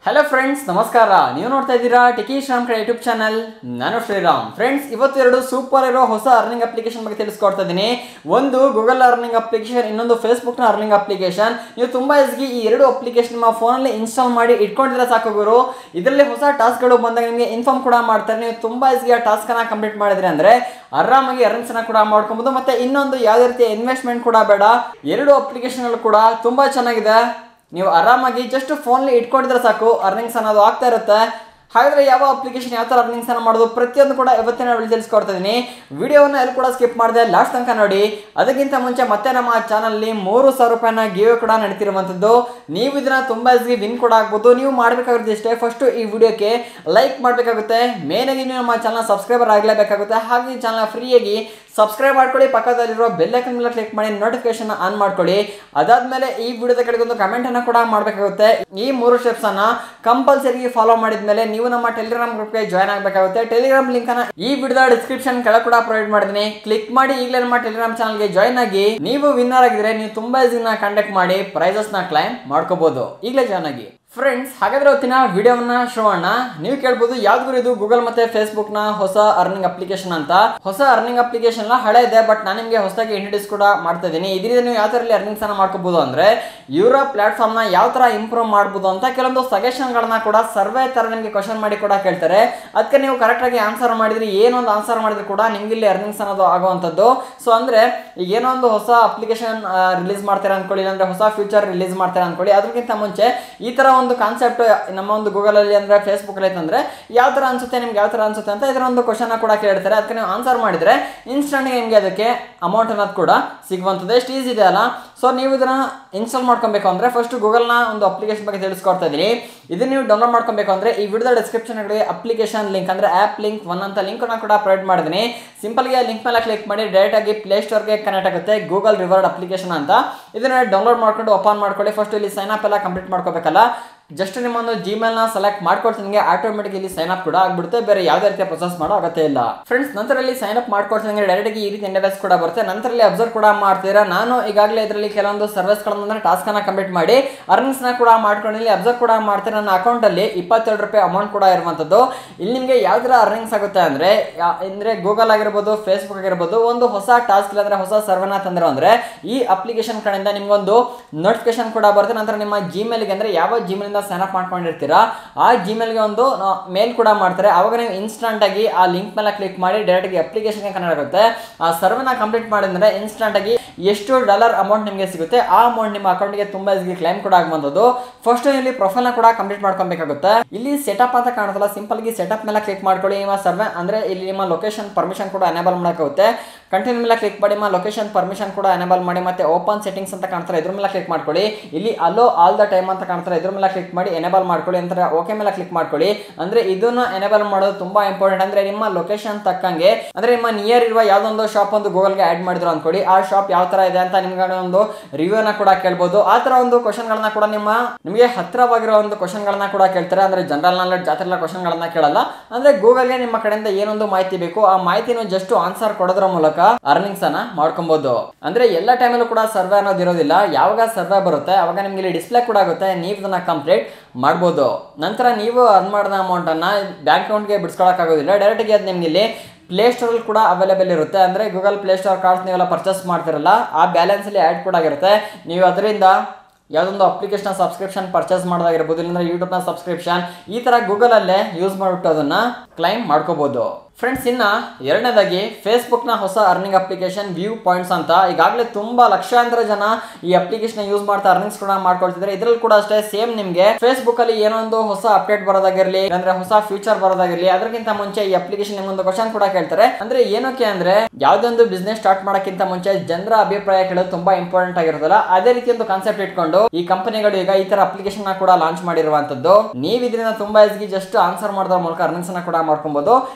hello friends ನಮಸ್ಕಾರ ನೀವು ನೋಡ್ತಾ ಇದ್ದೀರಾ ಟಿಕಿ ಶ್ರೀರಾಮ್ ಕಡೆ ಯೂಟ್ಯೂಬ್ ಚಾನಲ್ ನಾನು ಶ್ರೀರಾಮ್ ಫ್ರೆಂಡ್ಸ್ ಇವತ್ತು ಎರಡು ಸೂಪರ್ ಇರೋ ಹೊಸ ಅರ್ನಿಂಗ್ ಅಪ್ಲಿಕೇಶನ್ ಬಗ್ಗೆ ತಿಳಿಸ್ಕೊಡ್ತಾ ಇದ್ದೀನಿ ಒಂದು ಗೂಗಲ್ ಅರ್ನಿಂಗ್ ಅಪ್ಲಿಕೇಶನ್ ಇನ್ನೊಂದು ಫೇಸ್ಬುಕ್ನ ಅರ್ನಿಂಗ್ ಅಪ್ಲಿಕೇಶನ್ ನೀವು ತುಂಬಾ ಈಸಿಗೆ ಈ ಎರಡು ಅಪ್ಲಿಕೇಶನ್ ನಿಮ್ಮ ಫೋನಲ್ಲಿ ಇನ್ಸ್ಟಾಲ್ ಮಾಡಿ ಇಟ್ಕೊಂಡಿದ್ರೆ ಸಾಕು ಗುರು ಇದರಲ್ಲಿ ಹೊಸ ಟಾಸ್ಕ್ಗಳು ಬಂದಾಗ ನಿಮಗೆ ಇನ್ಫಾರ್ಮ್ ಕೂಡ ಮಾಡ್ತಾರೆ ನೀವು ತುಂಬಾ ಈಸಿಗೆ ಆ ಟಾಸ್ಕ್ ಅನ್ನ ಕಂಪ್ಲೀಟ್ ಮಾಡಿದ್ರೆ ಅಂದ್ರೆ ಆರಾಮಾಗಿ ಅರ್ನಿಂಗ್ಸ್ ಅನ್ನ ಕೂಡ ಮಾಡ್ಕೊಬಹುದು ಮತ್ತೆ ಇನ್ನೊಂದು ಯಾವುದೇ ರೀತಿಯ ಇನ್ವೆಸ್ಟ್ಮೆಂಟ್ ಕೂಡ ಬೇಡ ಎರಡು ಅಪ್ಲಿಕೇಶನ್ಗಳು ಕೂಡ ತುಂಬಾ ಚೆನ್ನಾಗಿದೆ ನೀವು ಆರಾಮಾಗಿ ಜಸ್ಟ್ ಫೋನ್ಲಿ ಇಟ್ಕೊಂಡಿದ್ರೆ ಸಾಕು ಅರ್ನಿಂಗ್ಸ್ ಅನ್ನೋದು ಆಗ್ತಾ ಇರುತ್ತೆ ಹಾಗಾದ್ರೆ ಯಾವ ಅಪ್ಲಿಕೇಶನ್ ಯಾವ ಥರ ಅರ್ನಿಂಗ್ಸ್ ಅನ್ನ ಮಾಡೋದು ಪ್ರತಿಯೊಂದು ಕೂಡ ಇವತ್ತಿನ ವಿಡಿಯೋ ತಿಳಿಸ್ಕೊಡ್ತಾ ಇದ್ದೀನಿ ವಿಡಿಯೋನ ಎಲ್ಲಿ ಕೂಡ ಸ್ಕಿಪ್ ಮಾಡಿದೆ ಲಾಸ್ಟ್ ತನಕ ನೋಡಿ ಅದಕ್ಕಿಂತ ಮುಂಚೆ ಮತ್ತೆ ನಮ್ಮ ಚಾನಲ್ಲಿ ಮೂರು ಸಾವಿರ ರೂಪಾಯಿನ ಗಿವ್ ಕೂಡ ನಡೀತಿರುವಂಥದ್ದು ನೀವು ಇದನ್ನ ತುಂಬಾ ಈಸಿ ವಿನ್ ಕೂಡ ಆಗ್ಬೋದು ನೀವು ಮಾಡಬೇಕಾಗುತ್ತೆ ಇಷ್ಟೇ ಫಸ್ಟ್ ಈ ವಿಡಿಯೋಕ್ಕೆ ಲೈಕ್ ಮಾಡಬೇಕಾಗುತ್ತೆ ಮೇನ್ ಆಗಿ ನೀವು ನಮ್ಮ ಚಾನಲ್ ಸಬ್ಸ್ಕ್ರೈಬರ್ ಆಗಲೇಬೇಕಾಗುತ್ತೆ ಹಾಗೆ ಈ ಚಾನಲ್ ಫ್ರೀಯಾಗಿ ಸಬ್ಸ್ಕ್ರೈಬ್ ಮಾಡ್ಕೊಳ್ಳಿ ಪಕ್ಕದಲ್ಲಿರೋ ಬೆಲ್ ಐಕನ್ ಮೇಲೆ ಕ್ಲಿಕ್ ಮಾಡಿ ನೋಟಿಫಿಕೇಶನ್ ಆನ್ ಮಾಡ್ಕೊಳ್ಳಿ ಅದಾದ್ಮೇಲೆ ಈ ವಿಡಿಯೋದ ಕಡೆಗೆ ಒಂದು ಕಮೆಂಟ್ ಅನ್ನ ಕೂಡ ಮಾಡಬೇಕಾಗುತ್ತೆ ಈ ಮೂರು ಸ್ಟೆಪ್ಸ್ ಅನ್ನ ಕಂಪಲ್ಸರಿ ಫಾಲೋ ಮಾಡಿದ್ಮೇಲೆ ನೀವು ನಮ್ಮ ಟೆಲಿಗ್ರಾಮ್ ಗ್ರೂಪ್ಗೆ ಜಾಯ್ನ್ ಆಗಬೇಕಾಗುತ್ತೆ ಟೆಲಿಗ್ರಾಮ್ ಲಿಂಕ್ ಅನ್ನ ಈ ವಿಡಿಯೋದ ಡಿಸ್ಕ್ರಿಪ್ಷನ್ ಕೆಳಗೆ ಕೂಡ ಪ್ರೊವೈಡ್ ಮಾಡಿದ್ದೀನಿ ಕ್ಲಿಕ್ ಮಾಡಿ ಈಗಲೇ ನಮ್ಮ ಟೆಲಿಗ್ರಾಮ್ ಚಾನಲ್ಗೆ ಜಾಯ್ನ್ ಆಗಿ ನೀವು ವಿನ್ನರ್ ಆಗಿದ್ರೆ ನೀವು ತುಂಬಾ ಈಸಿನ ಕಂಡಕ್ಟ್ ಮಾಡಿ ಪ್ರೈಸಸ್ ನ ಕ್ಲೈಮ್ ಮಾಡ್ಕೋಬಹುದು ಈಗಲೇ ಜಾಯ್ನ್ ಆಗಿ ಫ್ರೆಂಡ್ಸ್ ಹಾಗಾದ್ರೆ ಇವತ್ತಿನ ವಿಡಿಯೋವನ್ನ ಶೋಣ ನೀವು ಕೇಳ್ಬೋದು ಯಾವ್ದು ಇದು ಗೂಗಲ್ ಮತ್ತೆ ಫೇಸ್ಬುಕ್ ನ ಹೊಸ ಅರ್ನಿಂಗ್ ಅಪ್ಲಿಕೇಶನ್ ಅಂತ ಹೊಸ ಅರ್ನಿಂಗ್ ಅಪ್ಲಿಕೇಶನ್ ಹಳೆ ಇದೆ ಬಟ್ ನಾನು ನಿಮಗೆ ಹೊಸದಾಗಿ ಇಂಟ್ರೊಡ್ಯೂಸ್ ಕೂಡ ಮಾಡ್ತಾ ಇದ್ದೀನಿ ಇದರಿಂದ ನೀವು ಯಾವ ತರ ಅರ್ನಿಂಗ್ಸ್ ಅನ್ನ ಮಾಡ್ಕೋಬಹುದು ಅಂದ್ರೆ ಇವರ ಪ್ಲಾಟ್ಫಾರ್ಮ್ ನ ಯಾವ ತರ ಇಂಪ್ರೂವ್ ಮಾಡ್ಬೋದು ಅಂತ ಕೆಲವೊಂದು ಸಜೆಷನ್ ಗಳನ್ನ ಕೂಡ ಸರ್ವೆ ತರ ನಿಮಗೆ ಕ್ವಶನ್ ಮಾಡಿ ಕೂಡ ಕೇಳ್ತಾರೆ ಅದಕ್ಕೆ ನೀವು ಕರೆಕ್ಟ್ ಆಗಿ ಆನ್ಸರ್ ಮಾಡಿದ್ರೆ ಏನೊಂದು ಆನ್ಸರ್ ಮಾಡಿದ್ರು ಕೂಡ ನಿಮ್ಗೆ ಇಲ್ಲಿ ಅರ್ನಿಂಗ್ಸ್ ಅನ್ನೋದು ಆಗುವಂಥದ್ದು ಸೊ ಅಂದ್ರೆ ಈಗ ಏನೋ ಒಂದು ಹೊಸ ಅಪ್ಲಿಕೇಶನ್ ರಿಲೀಸ್ ಮಾಡ್ತಾರೆ ಅನ್ಕೊಳ್ಳಿ ಇಲ್ಲಾಂದ್ರೆ ಹೊಸ ಫ್ಯೂಚರ್ ರಿಲೀಸ್ ಮಾಡ್ತಾರೆ ಅನ್ಕೊಳ್ಳಿ ಅದಕ್ಕಿಂತ ಮುಂಚೆ ಈ ತರ ಒಂದು ಕಾನ್ಸೆಪ್ಟ್ ನಮ್ಮ ಒಂದು ಗೂಗಲ್ ಅಲ್ಲಿ ಅಂದ್ರೆ ಫೇಸ್ಬುಕ್ ಅಲ್ಲಿ ಅಂತಂದ್ರೆ ಯಾವ ತರ ಅನ್ಸುತ್ತೆ ನಿಮ್ಗೆ ಯಾವ ತರ ಅನ್ಸುತ್ತೆ ಅಂತ ಇದರ ಒಂದು ಕ್ವಶನ್ ಕೂಡ ಕೇಳ್ತಾರೆ ಅದಕ್ಕೆ ನೀವು ಆನ್ಸರ್ ಮಾಡಿದ್ರೆ ಇನ್ಸ್ಟೆಂಟ್ ನಿಮಗೆ ಅದಕ್ಕೆ ಅಮೌಂಟ್ ಅನ್ನೋದು ಕೂಡ ಸಿಗುವಂಥದ್ದು ಎಷ್ಟು ಈಸಿ ಇದೆ ಅಲ್ಲ ಸೊ ನೀವು ಇದನ್ನ ಇನ್ಸ್ಟಾಲ್ ಮಾಡ್ಕೊಬೇಕು ಅಂದ್ರೆ ಫಸ್ಟ್ ಗೂಗಲ್ನ ಒಂದು ಅಪ್ಲಿಕೇಶನ್ ಬಗ್ಗೆ ತಿಳಿಸ್ಕೊಡ್ತಾ ಇದ್ದೀನಿ ಇದನ್ನ ನೀವು ಡೌನ್ಲೋಡ್ ಮಾಡ್ಕೊಬೇಕು ಅಂದ್ರೆ ಈ ವಿಡಿಯೋದ ಡಿಸ್ಕ್ರಿಪ್ಷನ್ ಅಪ್ಲಿಕೇಶನ್ ಲಿಂಕ್ ಅಂದ್ರೆ ಆಪ್ ಲಿಂಕ್ ಒನ್ ಅಂತ ಲಿಂಕ್ ಕೂಡ ಪ್ರೊವೈಡ್ ಮಾಡಿದ್ದೀನಿ ಸಿಂಪಲ್ ಗೆ ಲಿಂಕ್ ಮೇಲೆ ಕ್ಲಿಕ್ ಮಾಡಿ ಡೈರೆಕ್ಟ್ ಆಗಿ ಪ್ಲೇ ಸ್ಟೋರ್ಗೆ ಕನೆಕ್ಟ್ ಆಗುತ್ತೆ ಗೂಗಲ್ ರಿವರ್ಡ್ ಅಪ್ಲಿಕೇಶನ್ ಅಂತ ಇದನ್ನ ಡೌನ್ಲೋಡ್ ಮಾಡ್ಕೊಂಡು ಓಪನ್ ಮಾಡ್ಕೊಳ್ಳಿ ಫಸ್ಟ್ ಇಲ್ಲಿ ಸೈನ್ ಅಪ್ ಎಲ್ಲ ಕಂಪ್ಲೀಟ್ ಮಾಡ್ಕೋಬೇಕಲ್ಲ ಜಸ್ಟ್ ನಿಮ್ಮೊಂದು ಜಿಮೇಲ್ನ ಸೆಲೆಕ್ಟ್ ಮಾಡ್ಕೊಡ್ತೀನಿ ನಿಮಗೆ ಆಟೋಮೆಟಿಕ್ ಇಲ್ಲಿ ಸೈನ್ ಅಪ್ ಕೂಡ ಆಗ್ಬಿಡುತ್ತೆ ಬೇರೆ ಯಾವುದೇ ರೀತಿಯ ಪ್ರೊಸೆಸ್ ಮಾಡೋ ಅಗತ್ಯ ಇಲ್ಲ ಫ್ರೆಂಡ್ಸ್ ನಂತರ ಇಲ್ಲಿ ಸೈನ್ ಅಪ್ ಮಾಡ್ಕೊಡ್ತೀನಿ ಡೈರೆಕ್ಟ್ ಈ ರೀತಿ ಇಂಟರ್ವ್ಯೂಸ್ ಕೂಡ ಬರುತ್ತೆ ನಂತರ ಇಲ್ಲಿ ಅಬ್ಸರ್ವ್ ಕೂಡ ಮಾಡ್ತೀರಾ ನಾನು ಈಗಾಗಲೇ ಇದರಲ್ಲಿ ಕೆಲವೊಂದು ಸರ್ವಿಸ್ಗಳನ್ನ ಟಾಸ್ಕ್ ಅನ್ನ ಕಂಪ್ಲೀಟ್ ಮಾಡಿ ಅರ್ನಿಂಗ್ಸ್ ನ ಕೂಡ ಮಾಡ್ಕೊಂಡು ಇಲ್ಲಿ ಅಬ್ಸರ್ವ್ ಕೂಡ ಮಾಡ್ತೀನಿ ನನ್ನ ಅಕೌಂಟ್ ಅಲ್ಲಿ ಇಪ್ಪತ್ತೆರಡು ರೂಪಾಯಿ ಅಮೌಂಟ್ ಕೂಡ ಇರುವಂತದ್ದು ಇಲ್ಲಿ ನಿಮಗೆ ಯಾವ ತರ ಅರ್ನಿಂಗ್ಸ್ ಆಗುತ್ತೆ ಅಂದ್ರೆ ಯಾ- ಅಂದ್ರೆ ಗೂಗಲ್ ಆಗಿರ್ಬೋದು ಫೇಸ್ಬುಕ್ ಆಗಿರ್ಬೋದು ಒಂದು ಹೊಸ ಟಾಸ್ಕ್ ಇಲ್ಲಾಂದ್ರೆ ಹೊಸ ಸರ್ವನ ತಂದ್ರೆ ಅಂದ್ರೆ ಈ ಅಪ್ಲಿಕೇಶನ್ ಕಡೆಯಿಂದ ನಿಮ್ಗೊಂದು ನೋಟಿಫಿಕೇಶನ್ ಕೂಡ ಬರುತ್ತೆ ನಂತರ ನಿಮ್ಮ ಜಿಮೇಲ್ಗೆ ಅಂದ್ರೆ ಯಾವ ಜಿಮೇಲ್ ಇಂದ ಸೈನ್ ಅಪ್ ಮಾಡ್ಕೊಂಡಿರ್ತೀರಾ ಆ ಜಿಮೇಲ್ಗೆ ಒಂದು ಮೇಲ್ ಕೂಡ ಮಾಡ್ತಾರೆ ಅವಾಗ ನೀವು ಇನ್ಸ್ಟಂಟ್ ಆಗಿ ಆ ಲಿಂಕ್ ಮೇಲೆ ಕ್ಲಿಕ್ ಮಾಡಿ ಡೈರೆಕ್ಟ್ ಆಗಿ ಅಪ್ಲಿಕೇಶನ್ಗೆ ಕನೆಕ್ಟ್ ಆಗುತ್ತೆ ಆ ಸರ್ವನ ಕಂಪ್ಲೀಟ್ ಮಾಡಿದ್ರೆ ಇನ್ಸ್ಟಂಟ್ ಆಗಿ ಎಷ್ಟು ಡಾಲರ್ ಅಮೌಂಟ್ ನಿಮಗೆ ಸಿಗುತ್ತೆ ಆ ಅಮೌಂಟ್ ನಿಮ್ಮ ಅಕೌಂಟ್ಗೆ ತುಂಬಾ ಈಸಿ ಕ್ಲೈಮ್ ಕೂಡ ಆಗುವಂಥದ್ದು ಫಸ್ಟ್ ಇಲ್ಲಿ ಪ್ರೊಫೈಲ್ನ ಕೂಡ ಕಂಪ್ಲೀಟ್ ಮಾಡ್ಕೊಬೇಕಾಗುತ್ತೆ ಇಲ್ಲಿ ಸೆಟಪ್ ಅಂತ ಕಾಣುತ್ತಲ್ಲ ಸಿಂಪಲ್ ಆಗಿ ಸೆಟಪ್ ಮೇಲೆ ಕ್ಲಿಕ್ ಮಾಡ್ಕೊಳ್ಳಿ ನಿಮ್ಮ ಸರ್ವೆ ಅಂದ್ರೆ ಇಲ್ಲಿ ನಿಮ್ಮ ಲೊಕೇಶನ್ ಪರ್ಮಿಷನ್ ಕೂಡ ಎನೇಬಲ್ ಮಾಡೋಕ್ಕಾಗುತ್ತೆ ಕಂಟಿನ್ಯೂ ಮೇಲೆ ಕ್ಲಿಕ್ ಮಾಡಿ ನಿಮ್ಮ ಲೊಕೇಶನ್ ಪರ್ಮಿಷನ್ ಕೂಡ ಎನೇಬಲ್ ಮಾಡಿ ಮತ್ತೆ ಓಪನ್ ಸೆಟ್ಟಿಂಗ್ಸ್ ಅಂತ ಕಾಣ್ತಾರೆ ಇದ್ರ ಮೇಲೆ ಕ್ಲಿಕ್ ಮಾಡ್ಕೊಳ್ಳಿ ಇಲ್ಲಿ ಅಲೋ ಆಲ್ ದ ಟೈಮ್ ಅಂತ ಕಾಣ್ತಾರೆ ಇದ್ರ ಮೇಲೆ ಕ್ಲಿಕ್ ಮಾಡಿ ಎನೇಬಲ್ ಮಾಡ್ಕೊಳ್ಳಿ ಅಂತ ಓಕೆ ಮೇಲೆ ಕ್ಲಿಕ್ ಮಾಡ್ಕೊಳ್ಳಿ ಅಂದ್ರೆ ಇದನ್ನ ಎನೇಬಲ್ ಮಾಡೋದು ತುಂಬಾ ಇಂಪಾರ್ಟೆಂಟ್ ಅಂದ್ರೆ ನಿಮ್ಮ ಲೊಕೇಶನ್ ತಕ್ಕಂಗೆ ಅಂದ್ರೆ ನಿಮ್ಮ ನಿಯರ್ ಇರುವ ಯಾವ್ದೊಂದು ಶಾಪ್ ಒಂದು ಗೂಗಲ್ಗೆ ಆಡ್ ಮಾಡಿದ್ರು ಅನ್ಕೊಳ್ಳಿ ಆ ಶಾಪ್ ಯಾವ ತರ ಇದೆ ಅಂತ ನಿಮ್ಗೆ ಒಂದು ರಿವ್ಯೂನ ಕೂಡ ಕೇಳ್ಬೋದು ಆ ತರ ಒಂದು ಕ್ವಶನ್ ಗಳನ್ನ ಕೂಡ ನಿಮ್ಮ ನಿಮಗೆ ಹತ್ತಿರವಾಗಿರೋ ಒಂದು ಕ್ವಶನ್ ಗಳನ್ನ ಕೂಡ ಕೇಳ್ತಾರೆ ಅಂದ್ರೆ ಜನರಲ್ ನಾಲೆಡ್ಜ್ ಆ ಥರ ಕ್ವಶನ್ ಗಳನ್ನ ಕೇಳಲ್ಲ ಅಂದ್ರೆ ಗೂಗಲ್ಗೆ ನಿಮ್ಮ ಕಡೆಯಿಂದ ಏನೊಂದು ಮಾಹಿತಿ ಬೇಕು ಆ ಮಾಹಿತಿನ ಜಸ್ಟ್ ಆನ್ಸರ್ ಕೊಡೋದ್ರ ಮೂಲಕ ಅರ್ನಿಂಗ್ಸ್ ಅನ್ನ ಮಾಡ್ಕೊಬಹುದು ಅಂದ್ರೆ ಎಲ್ಲ ಟೈಮಲ್ಲೂ ಕೂಡ ಸರ್ವೆ ಅನ್ನೋದು ಇರೋದಿಲ್ಲ ಯಾವಾಗ ಸರ್ವೆ ಬರುತ್ತೆ ಅವಾಗ ನಿಮ್ಗೆ ಇಲ್ಲಿ ಡಿಸ್ಪ್ಲೇ ಕೂಡ ಆಗುತ್ತೆ ನೀವು ಇದನ್ನ ಕಂಪ್ಲೀಟ್ ಮಾಡ್ಬೋದು ನಂತರ ನೀವು ಅರ್ನ್ ಮಾಡಿದ ಅಮೌಂಟ್ ಅನ್ನ ಬ್ಯಾಂಕ್ ಅಕೌಂಟ್ಗೆ ಬಿಡಿಸ್ಕೊಳಕ್ಕಾಗೋದಿಲ್ಲ ಡೈರೆಕ್ಟ್ ಆಗಿ ಅದು ನಿಮ್ಗೆ ಇಲ್ಲಿ ಪ್ಲೇ ಸ್ಟೋರ್ ಕೂಡ ಅವೈಲೇಬಲ್ ಇರುತ್ತೆ ಅಂದ್ರೆ ಗೂಗಲ್ ಪ್ಲೇ ಸ್ಟೋರ್ ಕಾರ್ಡ್ಸ್ ನೀವೆಲ್ಲ ಪರ್ಚೇಸ್ ಮಾಡ್ತಿರಲ್ಲ ಆ ಬ್ಯಾಲೆನ್ಸ್ ಅಲ್ಲಿ ಆ್ಯಡ್ ಕೂಡ ಆಗಿರುತ್ತೆ ನೀವು ಅದರಿಂದ ಯಾವುದೊಂದು ಅಪ್ಲಿಕೇಶನ್ ಸಬ್ಸ್ಕ್ರಿಪ್ಷನ್ ಪರ್ಚೇಸ್ ಮಾಡೋದಾಗಿರ್ಬೋದು ಇಲ್ಲಾಂದ್ರೆ ಯೂಟ್ಯೂಬ್ನ ಸಬ್ಸ್ಕ್ರಿಪ್ಷನ್ ಈ ತರ ಗೂಗಲ್ ಅಲ್ಲೇ ಯೂಸ್ ಮಾಡಿಬಿಟ್ಟು ಅದನ್ನ ಕ್ಲೈಮ್ ಮಾಡ್ಕೋಬಹುದು ಫ್ರೆಂಡ್ಸ್ ಇನ್ನ ಎರಡನೇದಾಗಿ ಫೇಸ್ಬುಕ್ ನ ಹೊಸ ಅರ್ನಿಂಗ್ ಅಪ್ಲಿಕೇಶನ್ ವ್ಯೂ ಪಾಯಿಂಟ್ಸ್ ಅಂತ ಈಗಾಗಲೇ ತುಂಬಾ ಲಕ್ಷಾಂತರ ಜನ ಈ ಅಪ್ಲಿಕೇಶನ್ ಯೂಸ್ ಮಾಡ್ತಾ ಅರ್ನಿಂಗ್ಸ್ ಕೂಡ ಮಾಡ್ಕೊಳ್ತಿದ್ದಾರೆ ಇದ್ರಲ್ಲಿ ಕೂಡ ಅಷ್ಟೇ ಸೇಮ್ ನಿಮ್ಗೆ ಫೇಸ್ಬುಕ್ ಅಲ್ಲಿ ಏನೋ ಒಂದು ಹೊಸ ಅಪ್ಡೇಟ್ ಬರೋದಾಗಿರ್ಲಿ ಅಂದ್ರೆ ಹೊಸ ಫ್ಯೂಚರ್ ಬರೋದಾಗಿರ್ಲಿ ಅದಕ್ಕಿಂತ ಮುಂಚೆ ಈ ಅಪ್ಲಿಕೇಶನ್ ನಿಮ್ಗೊಂದು ಕ್ವಶನ್ ಕೂಡ ಕೇಳ್ತಾರೆ ಅಂದ್ರೆ ಏನಕ್ಕೆ ಅಂದ್ರೆ ಯಾವ್ದೇ ಒಂದು ಬಿಸ್ನೆಸ್ ಸ್ಟಾರ್ಟ್ ಮಾಡೋಕ್ಕಿಂತ ಮುಂಚೆ ಜನರ ಅಭಿಪ್ರಾಯ ಕೇಳೋದು ತುಂಬಾ ಇಂಪಾರ್ಟೆಂಟ್ ಆಗಿರುತ್ತಲ್ಲ ಅದೇ ರೀತಿ ಒಂದು ಕಾನ್ಸೆಪ್ಟ್ ಇಟ್ಕೊಂಡು ಈ ಕಂಪನಿಗಳು ಈಗ ಈ ತರ ಅಪ್ಲಿಕೇಶನ್ ಕೂಡ ಲಾಂಚ್ ಮಾಡಿರುವಂತದ್ದು ನೀವು ಇದರಿಂದ ತುಂಬಾ ಈಸಿ ಜಸ್ಟ್ ಆನ್ಸರ್ ಮಾಡೋದ್ರ ಮೂಲಕ ಅರ್ನಿಂಗ್ಸ್ ಕೂಡ ಮಾಡ್ಕೊಬಹುದು ಈ ಅಪ್ಲಿಕೇಶನ್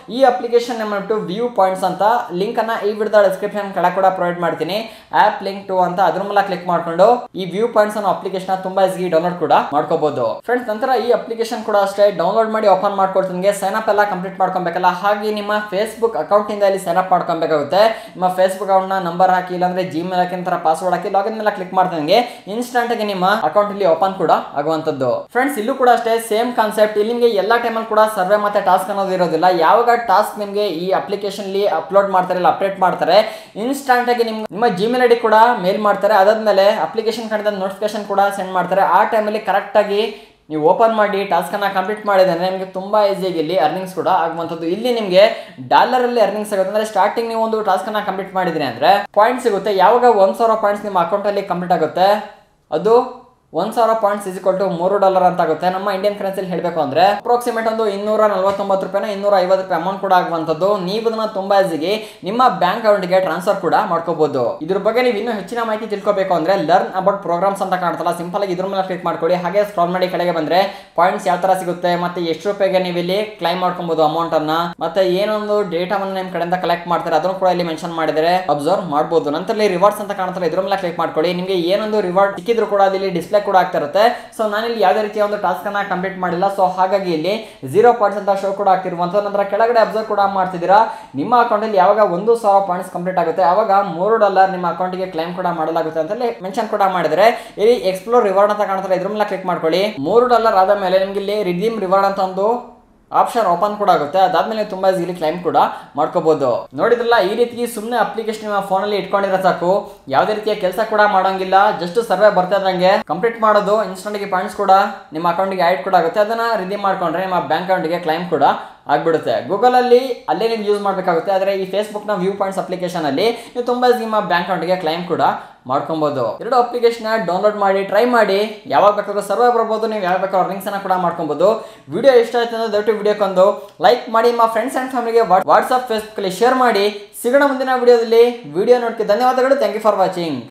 ಅಪ್ಲಿಕೇಶನ್ ಮಾಡ್ಬಿಟ್ಟು ವ್ಯೂ ಪಾಯಿಂಟ್ಸ್ ಅಂತ ಲಿಂಕ್ ಅನ್ನ ಈ ವಿಡಿಯೋದ ಡಿಸ್ಕ್ರಿಪ್ಷನ್ ಕೆಳಗೆ ಕೂಡ ಪ್ರೊವೈಡ್ ಮಾಡ್ತೀನಿ ಆಪ್ ಲಿಂಕ್ ಟು ಅಂತ ಅದ್ರ ಮೂಲಕ ಕ್ಲಿಕ್ ಮಾಡ್ಕೊಂಡು ಈ ವ್ಯೂ ಪಾಯಿಂಟ್ಸ್ ಅನ್ನೋ ಅಪ್ಲಿಕೇಶನ್ ತುಂಬಾ ಈಸಿ ಡೌನ್ಲೋಡ್ ಕೂಡ ಮಾಡ್ಕೋಬಹುದು ಫ್ರೆಂಡ್ಸ್ ನಂತರ ಈ ಅಪ್ಲಿಕೇಶನ್ ಕೂಡ ಅಷ್ಟೇ ಡೌನ್ಲೋಡ್ ಮಾಡಿ ಓಪನ್ ಮಾಡ್ಕೊಡ್ತೀನಿ ನಿಮಗೆ ಸೈನ್ ಅಪ್ ಎಲ್ಲ ಕಂಪ್ಲೀಟ್ ಮಾಡ್ಕೊಬೇಕಲ್ಲ ಹಾಗೆ ನಿಮ್ಮ ಫೇಸ್ಬುಕ್ ಅಕೌಂಟ್ ಇಂದ ಇಲ್ಲಿ ಸೈನ್ ಅಪ್ ಮಾಡ್ಕೊಬೇಕಾಗುತ್ತೆ ನಿಮ್ಮ ಫೇಸ್ಬುಕ್ ಅಕೌಂಟ್ ನ ನಂಬರ್ ಹಾಕಿ ಇಲ್ಲಾಂದ್ರೆ ಜಿಮೇಲ್ ಹಾಕಿ ನಂತರ ಪಾಸ್ವರ್ಡ್ ಹಾಕಿ ಲಾಗಿನ್ ಮೇಲೆ ಕ್ಲಿಕ್ ಮಾಡ್ದಂಗೆ ಇನ್ಸ್ಟಂಟ್ ಆಗಿ ನಿಮ್ಮ ಅಕೌಂಟ್ ಇಲ್ಲಿ ಓಪನ್ ಕೂಡ ಆಗುವಂತದ್ದು ಫ್ರೆಂಡ್ಸ್ ಇಲ್ಲೂ ಕೂಡ ಅಷ್ಟೇ ಸೇಮ್ ಕಾನ್ಸೆಪ್ಟ್ ಇಲ್ಲಿ ನಿಮಗೆ ಎಲ್ಲ ಟೈಮಲ್ಲಿ ಕೂಡ ಸರ್ವೆ ಮತ್ತೆ ಟಾಸ್ಕ್ ಅನ್ನೋದು ಇರೋದಿಲ್ಲ ಯಾವಾಗ ಟಾಸ್ಕ್ ನಿಮಗೆ ಈ ಅಪ್ಲಿಕೇಶನ್ ಅಲ್ಲಿ ಅಪ್ಲೋಡ್ ಮಾಡ್ತಾರೆ ಇಲ್ಲ ಅಪ್ಡೇಟ್ ಮಾಡ್ತಾರೆ ಇನ್ಸ್ಟಂಟ್ ಆಗಿ ನಿಮ್ಗೆ ನಿಮ್ಮ ಜಿಮೇಲ್ ಐಡಿ ಕೂಡ ಮೇಲ್ ಮಾಡ್ತಾರೆ ಅದಾದ್ಮೇಲೆ ಅಪ್ಲಿಕೇಶನ್ ಕಡೆದ ನೋಟಿಫಿಕೇಶನ್ ಕೂಡ ಸೆಂಡ್ ಮಾಡ್ತಾರೆ ಆ ಟೈಮಲ್ಲಿ ಕರೆಕ್ಟ್ ಆಗಿ ನೀವು ಓಪನ್ ಮಾಡಿ ಟಾಸ್ಕ್ ಅನ್ನ ಕಂಪ್ಲೀಟ್ ಮಾಡಿದ್ರೆ ನಿಮಗೆ ತುಂಬಾ ಈಸಿಯಾಗಿ ಇಲ್ಲಿ ಅರ್ನಿಂಗ್ಸ್ ಕೂಡ ಆಗುವಂಥದ್ದು ಇಲ್ಲಿ ನಿಮಗೆ ಡಾಲರ್ ಅಲ್ಲಿ ಅರ್ನಿಂಗ್ಸ್ ಆಗುತ್ತೆ ಅಂದ್ರೆ ಸ್ಟಾರ್ಟಿಂಗ್ ನೀವು ಒಂದು ಟಾಸ್ಕ್ ಅನ್ನ ಕಂಪ್ಲೀಟ್ ಮಾಡಿದ್ರಿ ಅಂದ್ರೆ ಪಾಯಿಂಟ್ ಸಿಗುತ್ತೆ ಯಾವಾಗ ಒಂದ್ ಸಾವಿರ ಪಾಯಿಂಟ್ಸ್ ನಿಮ್ಮ ಅಕೌಂಟ್ ಅಲ್ಲಿ ಕಂಪ್ಲೀಟ್ ಆಗುತ್ತೆ ಅದು ಒಂದ್ ಸಾವಿರ ಪಾಯಿಂಟ್ಸ್ ಇಸ್ಕೊಲ್ ಟು ಮೂರು ಡಾಲರ್ ಅಂತ ಆಗುತ್ತೆ ನಮ್ಮ ಇಂಡಿಯನ್ ಕರೆನ್ಸಿಲಿ ಹೇಳಬೇಕು ಅಂದ್ರೆ ಅಪ್ರಾಕ್ಸಿಮೇಟ್ ಒಂದು ಇನ್ನೂರ ನಲ್ವತ್ತೊಂಬತ್ತು ರೂಪಾಯಿನ ಇನ್ನೂರ ಐವತ್ತು ರೂಪಾಯಿ ಅಮೌಂಟ್ ಕೂಡ ಆಗುವಂಥದ್ದು ನೀವು ಅದನ್ನ ತುಂಬಾ ಈಸಿಗೆ ನಿಮ್ಮ ಬ್ಯಾಂಕ್ ಅಕೌಂಟ್ಗೆ ಟ್ರಾನ್ಸ್ಫರ್ ಕೂಡ ಮಾಡ್ಕೋಬಹುದು ಇದ್ರ ಬಗ್ಗೆ ನೀವು ಇನ್ನೂ ಹೆಚ್ಚಿನ ಮಾಹಿತಿ ತಿಳ್ಕೊಬೇಕು ಅಂದ್ರೆ ಲರ್ನ್ ಅಬೌಟ್ ಪ್ರೋಗ್ರಾಮ್ಸ್ ಅಂತ ಕಾಣ್ತಲ್ಲ ಸಿಂಪಲ್ ಆಗಿ ಇದ್ರ ಮೇಲೆ ಕ್ಲಿಕ್ ಮಾಡ್ಕೊಳ್ಳಿ ಹಾಗೆ ಸ್ಕ್ರಾಲ್ ಮಾಡಿ ಕೆಳಗೆ ಬಂದ್ರೆ ಪಾಯಿಂಟ್ಸ್ ಯಾವ ತರ ಸಿಗುತ್ತೆ ಮತ್ತೆ ಎಷ್ಟು ರೂಪಾಯಿಗೆ ನೀವು ಇಲ್ಲಿ ಕ್ಲೈಮ್ ಮಾಡ್ಕೊಬಹುದು ಅಮೌಂಟ್ ಅನ್ನ ಮತ್ತೆ ಏನೊಂದು ಡೇಟಾವನ್ನು ನಿಮ್ಮ ಕಡೆಯಿಂದ ಕಲೆಕ್ಟ್ ಮಾಡ್ತಾರೆ ಅದನ್ನು ಕೂಡ ಇಲ್ಲಿ ಮೆನ್ಷನ್ ಮಾಡಿದರೆ ಅಬ್ಸರ್ವ್ ಮಾಡಬಹುದು ನಂತರ ಇಲ್ಲಿ ರಿವಾರ್ಡ್ಸ್ ಅಂತ ಕಾಣ್ತಲ್ಲ ಇದ್ರ ಮೇಲೆ ಕ್ಲಿಕ್ ಮಾಡ್ಕೊಳ್ಳಿ ನಿಮಗೆ ಏನೊಂದು ರಿವಾರ್ಡ್ ಸಿಕ್ಕಿದ್ರು ಕೂಡ ಅಲ್ಲಿ ಡಿಸ್ಪ್ಲೇ ಕೂಡ ಆಗ್ತಾ ಇರುತ್ತೆ ಸೊ ನಾನಿಲ್ಲಿ ಯಾವುದೇ ರೀತಿಯ ಒಂದು ಟಾಸ್ಕ್ ಅನ್ನ ಕಂಪ್ಲೀಟ್ ಮಾಡಿಲ್ಲ ಸೊ ಹಾಗಾಗಿ ಇಲ್ಲಿ ಜೀರೋ ಪಾಯಿಂಟ್ಸ್ ಅಂತ ಶೋ ಕೂಡ ಆಗ್ತಿರುವಂತ ನಂತರ ಕೆಳಗಡೆ ಅಬ್ಸರ್ವ್ ಕೂಡ ಮಾಡ್ತಿದ್ದೀರಾ ನಿಮ್ಮ ಅಕೌಂಟ್ ಅಲ್ಲಿ ಯಾವಾಗ ಒಂದು ಸಾವಿರ ಪಾಯಿಂಟ್ಸ್ ಕಂಪ್ಲೀಟ್ ಆಗುತ್ತೆ ಅವಾಗ ಮೂರು ಡಾಲರ್ ನಿಮ್ಮ ಅಕೌಂಟ್ಗೆ ಕ್ಲೈಮ್ ಕೂಡ ಮಾಡಲಾಗುತ್ತೆ ಅಂತ ಮೆನ್ಷನ್ ಕೂಡ ಮಾಡಿದರೆ ಇಲ್ಲಿ ಎಕ್ಸ್ಪ್ಲೋರ್ ರಿವಾರ್ಡ್ ಅಂತ ಕಾಣ್ತಾರೆ ಇದ್ರ ಮೇಲೆ ಕ್ಲಿಕ್ ಮಾಡ್ಕೊಳ್ಳಿ ಮೂರು ಡಾಲರ್ ಆದ ಮೇಲೆ ನಿಮ್ಗೆ ಇಲ್ಲಿ ರಿಡೀಮ್ ರಿವಾರ್ಡ್ ಅಂತ ಒಂದು ಆಪ್ಷನ್ ಓಪನ್ ಕೂಡ ಆಗುತ್ತೆ ಅದಾದ್ಮೇಲೆ ತುಂಬಾ ಈಸಿಲಿ ಕ್ಲೈಮ್ ಕೂಡ ಮಾಡ್ಕೋಬಹುದು ನೋಡಿದ್ರಲ್ಲ ಈ ರೀತಿ ಸುಮ್ಮನೆ ಅಪ್ಲಿಕೇಶನ್ ನಿಮ್ಮ ಫೋನಲ್ಲಿ ಇಟ್ಕೊಂಡಿರೋ ಸಾಕು ಯಾವುದೇ ರೀತಿಯ ಕೆಲಸ ಕೂಡ ಮಾಡೋಂಗಿಲ್ಲ ಜಸ್ಟ್ ಸರ್ವೆ ಬರ್ತಾ ಇದ್ದಂಗೆ ಕಂಪ್ಲೀಟ್ ಮಾಡೋದು ಇನ್ಸ್ಟಂಟ್ ಗೆ ಪಾಯಿಂಟ್ಸ್ ಕೂಡ ನಿಮ್ಮ ಅಕೌಂಟ್ಗೆ ಆ್ಯಡ್ ಕೂಡ ಆಗುತ್ತೆ ಅದನ್ನ ರಿಡೀಮ್ ಮಾಡ್ಕೊಂಡ್ರೆ ನಿಮ್ಮ ಬ್ಯಾಂಕ್ ಅಕೌಂಟ್ಗೆ ಕ್ಲೈಮ್ ಕೂಡ ಆಗ್ಬಿಡುತ್ತೆ ಗೂಗಲ್ ಅಲ್ಲಿ ಅಲ್ಲೇ ನೀವು ಯೂಸ್ ಮಾಡಬೇಕಾಗುತ್ತೆ ಆದರೆ ಈ ಫೇಸ್ಬುಕ್ ನ ವ್ಯೂ ಪಾಯಿಂಟ್ಸ್ ಅಪ್ಲಿಕೇಶನ್ ಅಲ್ಲಿ ನೀವು ತುಂಬಾ ನಿಮ್ಮ ಬ್ಯಾಂಕ್ ಅಕೌಂಟ್ಗೆ ಕ್ಲೈಮ್ ಕೂಡ ಮಾಡ್ಕೊಬಹುದು ಎರಡು ಅಪ್ಲಿಕೇಶನ್ ಡೌನ್ಲೋಡ್ ಮಾಡಿ ಟ್ರೈ ಮಾಡಿ ಯಾವಾಗ ಬೇಕಾದ್ರೂ ಸರ್ವೆ ಬರ್ಬೋದು ನೀವು ಯಾವಾಗ ಬೇಕಾದ್ರೂ ಅರ್ನಿಂಗ್ಸ್ ಅನ್ನ ಕೂಡ ಮಾಡ್ಕೊಬಹುದು ವಿಡಿಯೋ ಇಷ್ಟ ಆಯ್ತು ಅಂದ್ರೆ ದಯವಿಟ್ಟು ವಿಡಿಯೋಕ್ಕೊಂದು ಲೈಕ್ ಮಾಡಿ ನಿಮ್ಮ ಫ್ರೆಂಡ್ಸ್ ಅಂಡ್ ಫ್ಯಾಮಿಲಿಗೆ ವಾಟ್ಸ್ಆಪ್ ಫೇಸ್ಬುಕ್ ಅಲ್ಲಿ ಶೇರ್ ಮಾಡಿ ಸಿಗೋಣ ಮುಂದಿನ ವಿಡಿಯೋದಲ್ಲಿ ವಿಡಿಯೋ ನೋಡ್ಕೆ ಧನ್ಯವಾದಗಳು ಥ್ಯಾಂಕ್ ಯು ಫಾರ್ ವಾಚಿಂಗ್